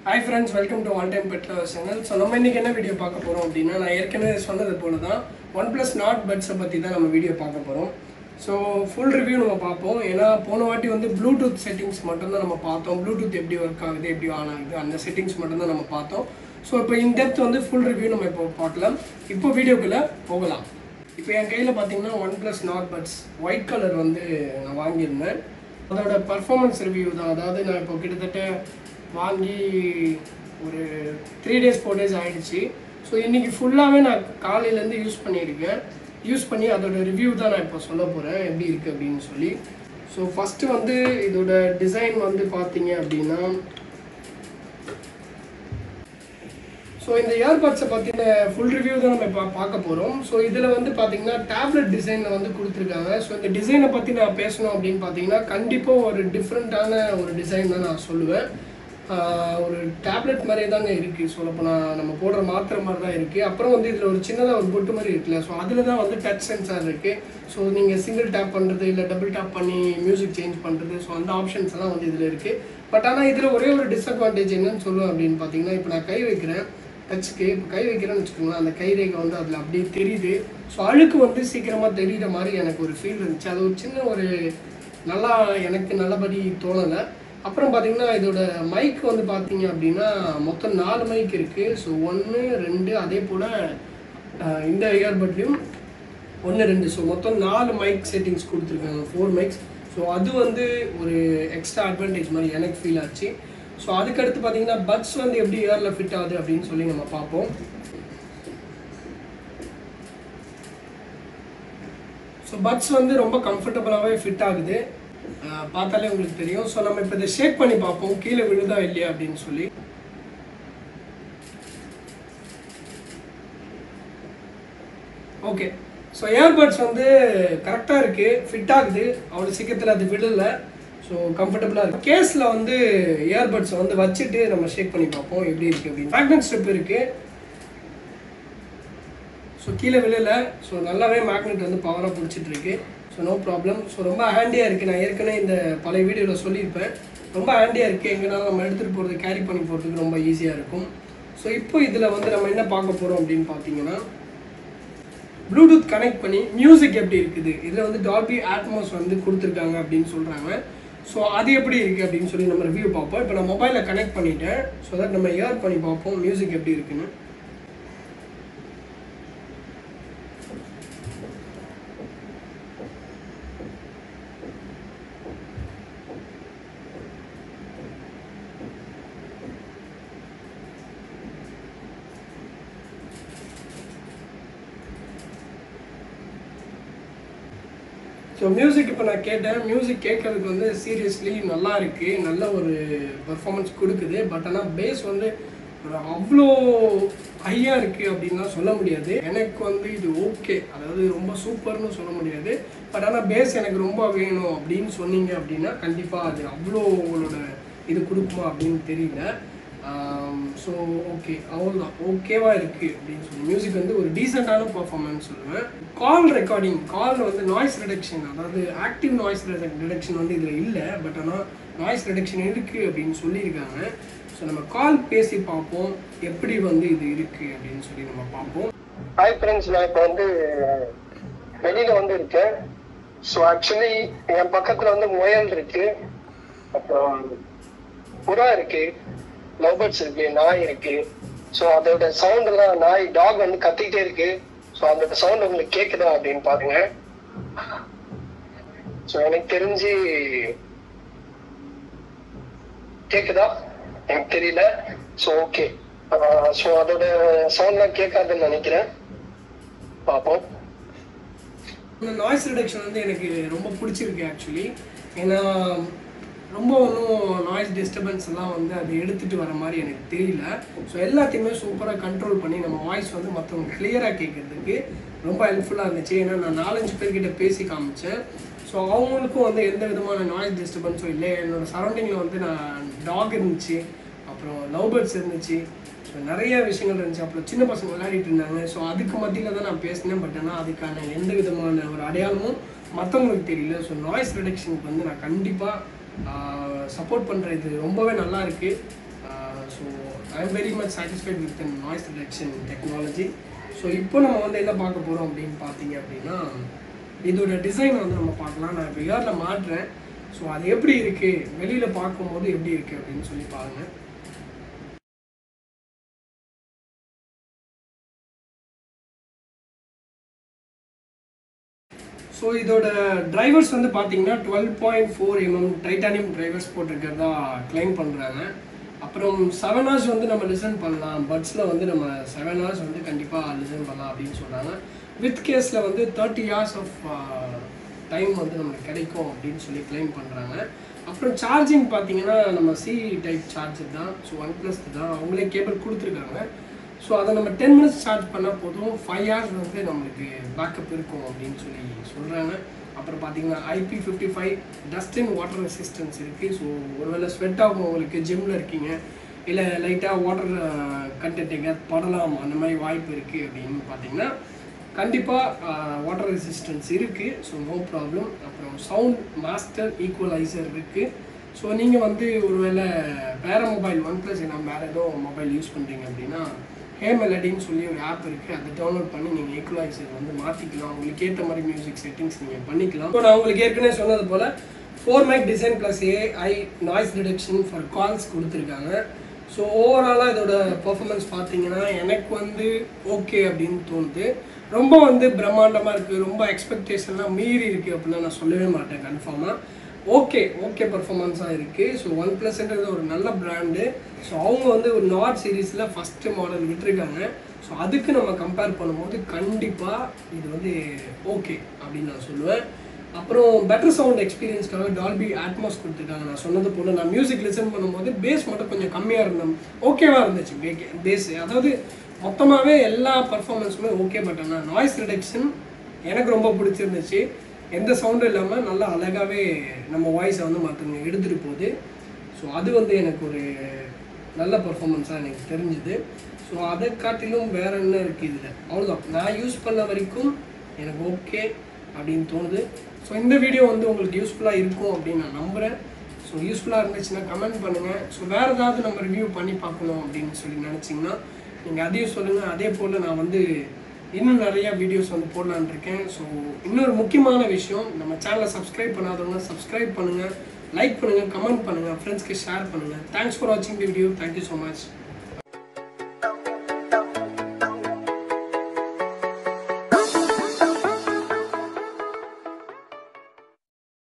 hi friends welcome to one time பெட்ல channel so நம்ம இன்னைக்கு என்ன வீடியோ பார்க்க போகிறோம் அப்படின்னா நான் ஏற்கனவே சொன்னது போல தான் ஒன் ப்ளஸ் நாட் பட்ஸை பற்றி தான் நம்ம வீடியோ பார்க்க போகிறோம் ஸோ ஃபுல் ரிவ்யூ நம்ம பார்ப்போம் ஏன்னா போன வாட்டி வந்து ப்ளூடூத் செட்டிங்ஸ் மட்டும்தான் நம்ம பார்த்தோம் ப்ளூடூத் எப்படி ஒர்க் ஆகுது எப்படி ஆன் ஆகுது அந்த செட்டிங்ஸ் மட்டும்தான் நம்ம பார்த்தோம் ஸோ இப்போ இன்டெப்த் வந்து ஃபுல் ரிவ்யூ நம்ம இப்போ பார்க்கலாம் இப்போ வீடியோக்குள்ளே போகலாம் இப்போ என் கையில் பார்த்தீங்கன்னா OnePlus Nord buds white colour வந்து நான் வாங்கியிருந்தேன் அதோட பர்ஃபார்மன்ஸ் ரிவ்யூ தான் அதாவது நான் இப்போ கிட்டத்தட்ட வாங்கி ஒரு த்ரீ டேஸ் ஃபோர் டேஸ் ஆயிடுச்சு ஸோ இன்றைக்கி ஃபுல்லாகவே நான் காலையிலேருந்து யூஸ் பண்ணியிருக்கேன் யூஸ் பண்ணி அதோட ரிவ்யூ தான் நான் இப்போ சொல்ல போகிறேன் எப்படி இருக்குது அப்படின்னு சொல்லி ஸோ ஃபஸ்ட்டு வந்து இதோட டிசைன் வந்து பார்த்தீங்க அப்படின்னா ஸோ இந்த இயர்பட்ஸை பற்றின ஃபுல் ரிவ்யூ தான் நம்ம இப்போ பார்க்க போகிறோம் ஸோ இதில் வந்து பார்த்தீங்கன்னா டேப்லெட் டிசைனில் வந்து கொடுத்துருக்காங்க ஸோ இந்த டிசைனை பற்றி நான் பேசணும் அப்படின்னு பார்த்தீங்கன்னா கண்டிப்பாக ஒரு டிஃப்ரெண்ட்டான ஒரு டிசைன் தான் நான் சொல்லுவேன் ஆஹ் ஒரு டேப்லெட் மாதிரியே தாங்க இருக்குது சொல்லப்போனால் நம்ம போடுற மாத்திரை மாதிரி தான் இருக்குது அப்புறம் வந்து இதில் ஒரு சின்னதாக ஒரு பொட்டு மாதிரி இருக்குல்ல ஸோ அதில் தான் வந்து டச் சென்சார் இருக்குது ஸோ நீங்கள் சிங்கிள் டேப் பண்ணுறது இல்லை டபுள் டேப் பண்ணி மியூசிக் சேஞ்ச் பண்ணுறது ஸோ அந்த ஆப்ஷன்ஸ் எல்லாம் வந்து இதில் இருக்குது பட் ஆனால் இதில் ஒரே ஒரு டிஸ்அட்வான்டேஜ் என்னன்னு சொல்லுவேன் அப்படின்னு பார்த்தீங்கன்னா இப்போ நான் கை வைக்கிறேன் டச்சுக்கு இப்போ கை வைக்கிறேன்னு வச்சுக்கோங்களேன் அந்த கை ரேகை வந்து அதில் அப்படியே தெரியுது ஸோ அழுக்கு வந்து சீக்கிரமாக தெரியுற மாதிரி எனக்கு ஒரு ஃபீல் இருந்துச்சு அது ஒரு சின்ன ஒரு நல்லா எனக்கு நல்லபடி தோணலை அப்புறம் பார்த்தீங்கன்னா இதோட மைக் வந்து பார்த்தீங்க அப்படின்னா மொத்தம் நாலு மைக் இருக்குது ஸோ ஒன்று ரெண்டு அதே போல் இந்த இயர்பட்லேயும் ஒன்று ரெண்டு ஸோ மொத்தம் நாலு மைக் செட்டிங்ஸ் கொடுத்துருக்காங்க ஃபோர் மைக்ஸ் ஸோ அது வந்து ஒரு எக்ஸ்ட்ரா அட்வான்டேஜ் மாதிரி எனக்கு ஃபீல் ஆச்சு ஸோ அதுக்கடுத்து பார்த்தீங்கன்னா பட்ஸ் வந்து எப்படி இயரில் ஃபிட் ஆகுது அப்படின்னு சொல்லி நம்ம பார்ப்போம் ஸோ பட்ஸ் வந்து ரொம்ப கம்ஃபர்டபுளாகவே ஃபிட் ஆகுது அஹ் பார்த்தாலே உங்களுக்கு தெரியும் ஸோ நம்ம இப்போ இதை ஷேக் பண்ணி பார்ப்போம் கீழே விழுதா இல்லையா அப்படின்னு சொல்லி ஓகே ஸோ இயர்பட்ஸ் வந்து கரெக்டாக இருக்குது ஃபிட் ஆகுது அவ்வளோ சீக்கிரத்தில் அது விடல ஸோ கம்ஃபர்டபுளாக இருக்குது கேஸில் வந்து இயர்பட்ஸை வந்து வச்சுட்டு நம்ம ஷேக் பண்ணி பார்ப்போம் எப்படி இருக்குது அப்படின்னு மேக்னெட் ஸ்ட்ரிப் இருக்குது ஸோ கீழே விழல ஸோ நல்லாவே மேக்னெட் வந்து பவராக பிடிச்சிட்டு இருக்கு ஸோ நோ ப்ராப்ளம் ஸோ ரொம்ப ஹேண்டியாக இருக்குது நான் ஏற்கனவே இந்த பழைய வீடியோவில் சொல்லியிருப்பேன் ரொம்ப ஹேண்டியாக இருக்குது எங்கேனாலும் நம்ம எடுத்துகிட்டு போகிறது கேரி பண்ணி போகிறதுக்கு ரொம்ப ஈஸியாக இருக்கும் ஸோ இப்போ இதில் வந்து நம்ம என்ன பார்க்க போகிறோம் அப்படின்னு பார்த்தீங்கன்னா ப்ளூடூத் கனெக்ட் பண்ணி மியூசிக் எப்படி இருக்குது இதில் வந்து டால்பி ஆட்மோஸ் வந்து கொடுத்துருக்காங்க அப்படின்னு சொல்கிறாங்க ஸோ அது எப்படி இருக்குது அப்படின்னு சொல்லி நம்ம ரிவ்யூ பார்ப்போம் இப்போ நான் மொபைலில் கனெக்ட் பண்ணிட்டேன் ஸோ தட் நம்ம இயர் பண்ணி பார்ப்போம் மியூசிக் எப்படி இருக்குன்னு ஸோ மியூசிக் இப்போ நான் கேட்டேன் மியூசிக் கேட்கறதுக்கு வந்து சீரியஸ்லி நல்லா இருக்கு நல்ல ஒரு பெர்ஃபார்மன்ஸ் கொடுக்குது பட் ஆனால் பேஸ் வந்து ஒரு அவ்வளோ ஹையாக இருக்குது அப்படின்லாம் சொல்ல முடியாது எனக்கு வந்து இது ஓகே அதாவது ரொம்ப சூப்பர்னு சொல்ல முடியாது பட் ஆனால் பேஸ் எனக்கு ரொம்ப வேணும் அப்படின்னு சொன்னீங்க அப்படின்னா கண்டிப்பாக அது அவ்வளோ உங்களோட இது கொடுக்குமா அப்படின்னு தெரியல ஸோ ஓகே அவ்வளோதான் ஓகேவா இருக்குது அப்படின்னு சொல்லி மியூசிக் வந்து ஒரு டீசெண்டான பர்ஃபார்மன்ஸ் சொல்லுவேன் கால் ரெக்கார்டிங் கால் வந்து நாய்ஸ் ரிடக்ஷன் அதாவது ஆக்டிவ் நாய்ஸ் ரிடக்ஷன் வந்து இதில் இல்லை பட் ஆனால் நாய்ஸ் ரிடக்ஷன் இருக்குது அப்படின்னு சொல்லியிருக்காங்க ஸோ நம்ம கால் பேசி பார்ப்போம் எப்படி வந்து இது இருக்குது அப்படின்னு சொல்லி நம்ம பார்ப்போம் ஹாய் ஃப்ரெண்ட்ஸ் நான் இப்போ வந்து வெளியில வந்து இருக்கேன் ஸோ ஆக்சுவலி என் பக்கத்துல வந்து முயல் இருக்கு அப்புறம் புறா இருக்கு லவ் பேர்ட்ஸ் இருக்கு நாய் இருக்கு ஸோ அதோட சவுண்ட் எல்லாம் நாய் டாக் வந்து கத்திக்கிட்டே இருக்கு ஸோ அந்த சவுண்ட் உங்களுக்கு கேக்குதா அப்படின்னு பாருங்க ஸோ எனக்கு தெரிஞ்சு கேக்குதா எனக்கு தெரியல ஸோ ஓகே ஸோ அதோட சவுண்ட்லாம் கேட்காதுன்னு நினைக்கிறேன் பார்ப்போம் இந்த நாய்ஸ் ரிடக்ஷன் வந்து எனக்கு ரொம்ப பிடிச்சிருக்கு ஆக்சுவலி ஏன்னா ரொம்ப ஒன்றும் நாய்ஸ் டிஸ்டர்பன்ஸ் எல்லாம் வந்து அது எடுத்துகிட்டு வர மாதிரி எனக்கு தெரியல ஸோ எல்லாத்தையுமே சூப்பராக கண்ட்ரோல் பண்ணி நம்ம வாய்ஸ் வந்து மற்றவங்க கிளியராக கேட்குறதுக்கு ரொம்ப ஹெல்ப்ஃபுல்லாக இருந்துச்சு ஏன்னா நான் நாலஞ்சு பேர்கிட்ட பேசி காமிச்சேன் ஸோ அவங்களுக்கும் வந்து எந்த விதமான நாய்ஸ் டிஸ்டர்பன்ஸும் இல்லை என்னோட சரௌண்டிங்கில் வந்து நான் டாக் இருந்துச்சு அப்புறம் லவ் பேர்ட்ஸ் இருந்துச்சு ஸோ நிறைய விஷயங்கள் இருந்துச்சு அப்புறம் சின்ன பசங்க விளையாடிட்டு இருந்தாங்க ஸோ அதுக்கு மத்தியில் தான் நான் பேசினேன் பட் ஆனால் அதுக்கான எந்த விதமான ஒரு அடையாளமும் மற்றவங்களுக்கு தெரியல ஸோ நாய்ஸ் ரிடக்ஷனுக்கு வந்து நான் கண்டிப்பாக சப்போர்ட் பண்ணுற இது ரொம்பவே நல்லா இருக்குது so I am very much satisfied with noise reduction technology so இப்போ நம்ம வந்து என்ன பார்க்க போகிறோம் அப்படின்னு பார்த்தீங்க அப்படின்னா இதோட டிசைன் வந்து நம்ம பார்க்கலாம் நான் இப்போ இயரில் மாட்டுறேன் ஸோ அது எப்படி இருக்குது வெளியில் பார்க்கும்போது எப்படி இருக்குது அப்படின்னு சொல்லி பாருங்கள் ஸோ இதோட டிரைவர்ஸ் வந்து பார்த்தீங்கன்னா twelve point four mm titanium drivers போட்டிருக்கிறதா கிளைம் பண்ணுறாங்க அப்புறம் செவன் ஹவர்ஸ் வந்து நம்ம லிசன் பண்ணலாம் பட்ஸில் வந்து நம்ம செவன் ஹவர்ஸ் வந்து கண்டிப்பாக லிசன் பண்ணலாம் அப்படின்னு சொல்கிறாங்க வித் கேஸில் வந்து தேர்ட்டி ஹவர்ஸ் ஆஃப் டைம் வந்து நமக்கு கிடைக்கும் அப்படின்னு சொல்லி கிளைம் பண்ணுறாங்க அப்புறம் சார்ஜிங் பார்த்தீங்கன்னா நம்ம சி டைப் சார்ஜர் தான் ஸோ ஒன் ப்ளஸ் தான் அவங்களே கேபிள் கொடுத்துருக்காங்க ஸோ அதை நம்ம டென் மினிட்ஸ் சார்ஜ் பண்ணால் போதும் ஃபைவ் ஹவர்ஸ் வந்து நம்மளுக்கு பேக்கப் இருக்கும் அப்படின்னு சொல்லி சொல்கிறாங்க அப்புறம் பார்த்தீங்கன்னா IP fifty five dust and water resistance இருக்குது ஸோ ஒருவேளை ஸ்வெட் ஆகும் உங்களுக்கு ஜிம்மில் இருக்கீங்க இல்லை லைட்டாக வாட்டர் கண்டென்ட் எங்கேயாவது படலாம் அந்த மாதிரி வாய்ப்பு இருக்குது அப்படின்னு பார்த்தீங்கன்னா கண்டிப்பாக வாட்டர் ரெசிஸ்டன்ஸ் இருக்குது ஸோ நோ ப்ராப்ளம் அப்புறம் சவுண்ட் மாஸ்டர் ஈக்குவலைசர் இருக்குது ஸோ நீங்கள் வந்து ஒருவேளை வேறு மொபைல் ஒன் ப்ளஸ் நான் வேறு ஏதோ மொபைல் யூஸ் பண்ணுறீங்க அப்படின்னா ஹே மெலடின்னு சொல்லி ஒரு ஆப் இருக்குது அதை டவுன்லோட் பண்ணி நீங்கள் ஈக்குவலைசர் வந்து மாற்றிக்கலாம் உங்களுக்கு ஏற்ற மாதிரி மியூசிக் செட்டிங்ஸ் நீங்கள் பண்ணிக்கலாம் இப்போ நான் உங்களுக்கு ஏற்கனவே சொன்னது போல் four mic design plus AI noise detection for calls கொடுத்துருக்காங்க ஸோ ஓவராலாக இதோட பர்ஃபார்மன்ஸ் பார்த்தீங்கன்னா எனக்கு வந்து ஓகே அப்படின்னு தோணுது ரொம்ப வந்து பிரம்மாண்டமாக இருக்குது ரொம்ப எக்ஸ்பெக்டேஷன்லாம் மீறி இருக்குது அப்படிலாம் நான் சொல்லவே மாட்டேன் கன்ஃபார்மாக ஓகே ஓகே பர்ஃபார்மன்ஸாக இருக்குது ஸோ ஒன் ப்ளஸ்ன்றது ஒரு நல்ல பிராண்டு ஸோ அவங்க வந்து ஒரு நாட் சீரீஸில் ஃபஸ்ட்டு மாடல் விட்டுருக்காங்க ஸோ அதுக்கு நம்ம கம்பேர் பண்ணும்போது கண்டிப்பாக இது வந்து ஓகே அப்படின்னு நான் சொல்லுவேன் அப்புறம் பெட்டர் சவுண்ட் எக்ஸ்பீரியன்ஸ்க்காக டால்பி அட்மாஸ் கொடுத்துருக்காங்க நான் சொன்னது போல் நான் மியூசிக் லிசன் பண்ணும்போது பேஸ் மட்டும் கொஞ்சம் கம்மியாக இருந்தேன் ஓகேவாக இருந்துச்சு பேஸ் அதாவது மொத்தமாகவே எல்லா பர்ஃபார்மன்ஸுமே ஓகே பட் ஆனால் நாய்ஸ் ரிடக்ஷன் எனக்கு ரொம்ப பிடிச்சிருந்துச்சு எந்த சவுண்டும் இல்லாமல் நல்லா அழகாகவே நம்ம வாய்ஸை வந்து மற்றவங்க எடுத்துகிட்டு போகுது ஸோ அது வந்து எனக்கு ஒரு நல்ல பர்ஃபார்மன்ஸாக எனக்கு தெரிஞ்சுது ஸோ அதை காட்டிலும் வேற என்ன இருக்குது இதில் அவ்வளோதான் நான் யூஸ் பண்ண வரைக்கும் எனக்கு ஓகே அப்படின்னு தோணுது ஸோ இந்த வீடியோ வந்து உங்களுக்கு யூஸ்ஃபுல்லாக இருக்கும் அப்படின்னு நான் நம்புகிறேன் ஸோ யூஸ்ஃபுல்லாக இருந்துச்சுன்னா கமெண்ட் பண்ணுங்கள் ஸோ வேறு ஏதாவது நம்ம ரிவ்யூ பண்ணி பார்க்கணும் அப்படின்னு சொல்லி நினச்சிங்கன்னா நீங்கள் அதையும் சொல்லுங்கள் அதே போல் நான் வந்து இன்னும் நிறைய வீடியோஸ் வந்து போடலான்னு இருக்கேன் ஸோ இன்னொரு முக்கியமான விஷயம் நம்ம சேனலை சப்ஸ்கிரைப் பண்ணாதவங்க சப்ஸ்கிரைப் பண்ணுங்கள் லைக் பண்ணுங்கள் கமெண்ட் பண்ணுங்கள் ஃப்ரெண்ட்ஸ்க்கு ஷேர் பண்ணுங்கள் தேங்க்ஸ் ஃபார் வாட்சிங் the video thank you so much